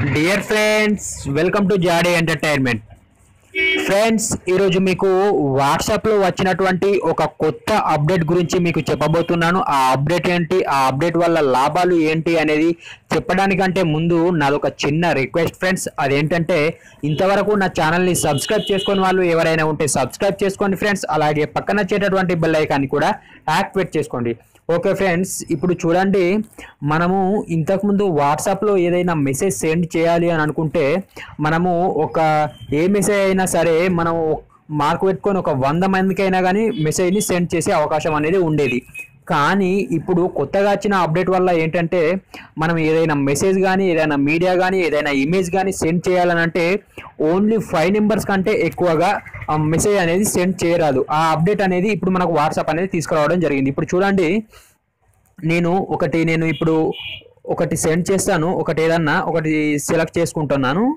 dear friends welcome to Jaadi entertainment friends ఈరోజు మీకు వాట్సాప్లో వచ్చినటువంటి ఒక కొత్త అప్డేట్ గురించి మీకు చెప్పబోతున్నాను ఆ అప్డేట్ ఏంటి ఆ అప్డేట్ వల్ల లాభాలు ఏంటి అనేది చెప్పడానికంటే ముందు నాది ఒక చిన్న రిక్వెస్ట్ ఫ్రెండ్స్ అదేంటంటే ఇంతవరకు నా ఛానల్ని సబ్స్క్రైబ్ చేసుకుని వాళ్ళు ఎవరైనా ఉంటే సబ్స్క్రైబ్ చేసుకోండి ఫ్రెండ్స్ అలాగే పక్కన వచ్చేటటువంటి బెల్ ఐకాన్ని కూడా యాక్టివేట్ చేసుకోండి ఓకే ఫ్రెండ్స్ ఇప్పుడు చూడండి మనము ఇంతకుముందు వాట్సాప్లో ఏదైనా మెసేజ్ సెండ్ చేయాలి అని అనుకుంటే మనము ఒక ఏ మెసేజ్ అయినా సరే మనం మార్క్ పెట్టుకొని ఒక వంద మందికైనా కానీ మెసేజ్ని సెండ్ చేసే అవకాశం అనేది ఉండేది కానీ ఇప్పుడు కొత్తగా వచ్చిన అప్డేట్ వల్ల ఏంటంటే మనం ఏదైనా మెసేజ్ కానీ ఏదైనా మీడియా కానీ ఏదైనా ఇమేజ్ కానీ సెండ్ చేయాలని అంటే ఓన్లీ ఫైవ్ నెంబర్స్ కంటే ఎక్కువగా ఆ మెసేజ్ అనేది సెండ్ చేయరాదు ఆ అప్డేట్ అనేది ఇప్పుడు మనకు వాట్సాప్ అనేది తీసుకురావడం జరిగింది ఇప్పుడు చూడండి నేను ఒకటి నేను ఇప్పుడు ఒకటి సెండ్ చేస్తాను ఒకటి ఏదన్నా ఒకటి సెలెక్ట్ చేసుకుంటున్నాను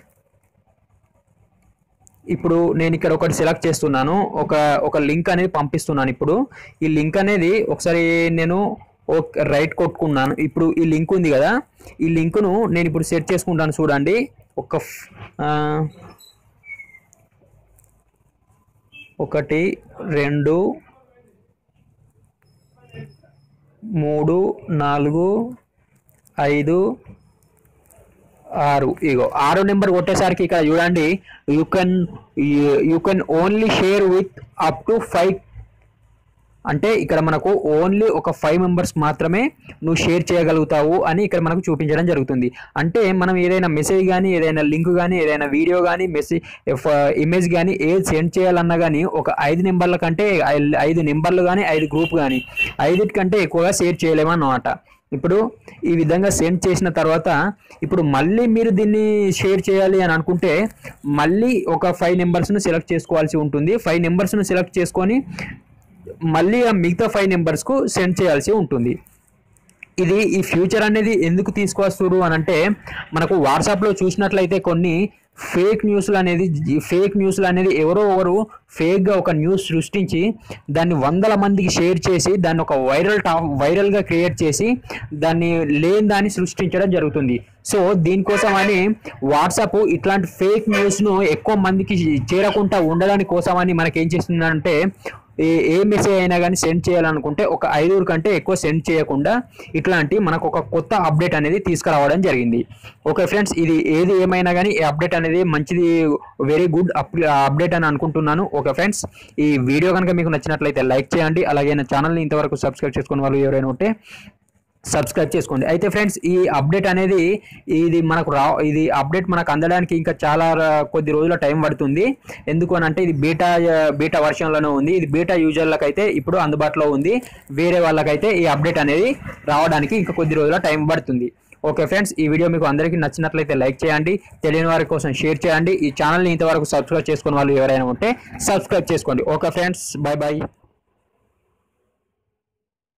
ఇప్పుడు నేను ఇక్కడ ఒకటి సెలెక్ట్ చేస్తున్నాను ఒక ఒక లింక్ అనేది పంపిస్తున్నాను ఇప్పుడు ఈ లింక్ అనేది ఒకసారి నేను రైట్ కొట్టుకున్నాను ఇప్పుడు ఈ లింక్ ఉంది కదా ఈ లింక్ను నేను ఇప్పుడు సెట్ చేసుకుంటాను చూడండి ఒక ఫ్- ఆ, ఒకటి రెండు మూడు నాలుగు ఐదు ఆరు ఇగో ఆరు నెంబర్ కొట్టేసరికి ఇక్కడ చూడండి you can you can only share with up to five అంటే ఇక్కడ మనకు ఓన్లీ ఒక ఫైవ్ మెంబర్స్ మాత్రమే నువ్వు షేర్ చేయగలుగుతావు అని ఇక్కడ మనకు చూపించడం జరుగుతుంది అంటే మనం ఏదైనా మెసేజ్ కానీ ఏదైనా లింక్ కానీ ఏదైనా వీడియో కానీ మెసేజ్ ఇమేజ్ కానీ ఏది సెండ్ చేయాలన్నా కానీ ఒక ఐదు నెంబర్ల కంటే ఐ- ఐదు నెంబర్లు కానీ ఐదు గ్రూప్ కానీ ఐదుటి కంటే ఎక్కువగా షేర్ చేయలేమన్నమాట ఇప్పుడు ఈ విధంగా సెండ్ చేసిన తర్వాత ఇప్పుడు మళ్ళీ మీరు దీన్ని షేర్ చేయాలి అని అనుకుంటే మళ్ళీ ఒక ఫైవ్ నెంబర్స్ను సెలెక్ట్ చేసుకోవాల్సి ఉంటుంది ఫైవ్ నెంబర్స్ను సెలెక్ట్ చేసుకొని మళ్ళీ ఆ మిగతా ఫైవ్ నెంబర్స్కు సెండ్ చేయాల్సి ఉంటుంది ఇది ఈ ఫ్యూచర్ అనేది ఎందుకు తీసుకొస్తారు అని అంటే మనకు వాట్సాప్లో చూసినట్లయితే కొన్ని ఫేక్ న్యూస్లు అనేది ఫేక్ న్యూస్లు అనేది ఎవరో ఒకరు ఫేక్గా ఒక న్యూస్ సృష్టించి దాన్ని వందల మందికి షేర్ చేసి దాన్ని ఒక వైరల్ టాప్ వైరల్గా క్రియేట్ చేసి దాన్ని లేని దాన్ని సృష్టించడం జరుగుతుంది సో దీనికోసం అని వాట్సాప్ ఇట్లాంటి ఫేక్ న్యూస్ను ఎక్కువ మందికి చేరకుండా ఉండడానికి కోసమని మనకి ఏం చేస్తుందంటే ఏ ఏ మెసేజ్ అయినా కానీ సెండ్ చేయాలనుకుంటే ఒక ఐదుగురు కంటే ఎక్కువ సెండ్ చేయకుండా ఇట్లాంటి మనకు ఒక కొత్త అప్డేట్ అనేది తీసుకురావడం జరిగింది ఓకే ఫ్రెండ్స్ ఇది ఏది ఏమైనా కానీ ఈ అప్డేట్ అనేది మంచిది వెరీ గుడ్ అప్డేట్ అని అనుకుంటున్నాను ఓకే ఫ్రెండ్స్ ఈ వీడియో కనుక మీకు నచ్చినట్లయితే లైక్ చేయండి అలాగే నా ఛానల్ని ఇంతవరకు సబ్స్క్రైబ్ చేసుకున్న వాళ్ళు ఎవరైనా ఉంటే సబ్స్క్రైబ్ చేసుకోండి అయితే ఫ్రెండ్స్ ఈ అప్డేట్ అనేది ఇది మనకు రా ఇది అప్డేట్ మనకు అందడానికి ఇంకా చాలా ర- కొద్ది రోజుల టైం పడుతుంది ఎందుకు అని అంటే ఇది బీటా బీటా వర్షన్లోనే ఉంది ఇది బీటా యూజర్లకు అయితే ఇప్పుడు అందుబాటులో ఉంది వేరే వాళ్ళకైతే ఈ అప్డేట్ అనేది రావడానికి ఇంకా కొద్ది రోజుల టైం పడుతుంది ఓకే ఫ్రెండ్స్ ఈ వీడియో మీకు అందరికీ నచ్చినట్లయితే లైక్ చేయండి తెలియని వారి కోసం షేర్ చేయండి ఈ ఛానల్ని ఇంతవరకు సబ్స్క్రైబ్ చేసుకున్న వాళ్ళు ఎవరైనా ఉంటే సబ్స్క్రైబ్ చేసుకోండి ఓకే ఫ్రెండ్స్ బాయ్ బాయ్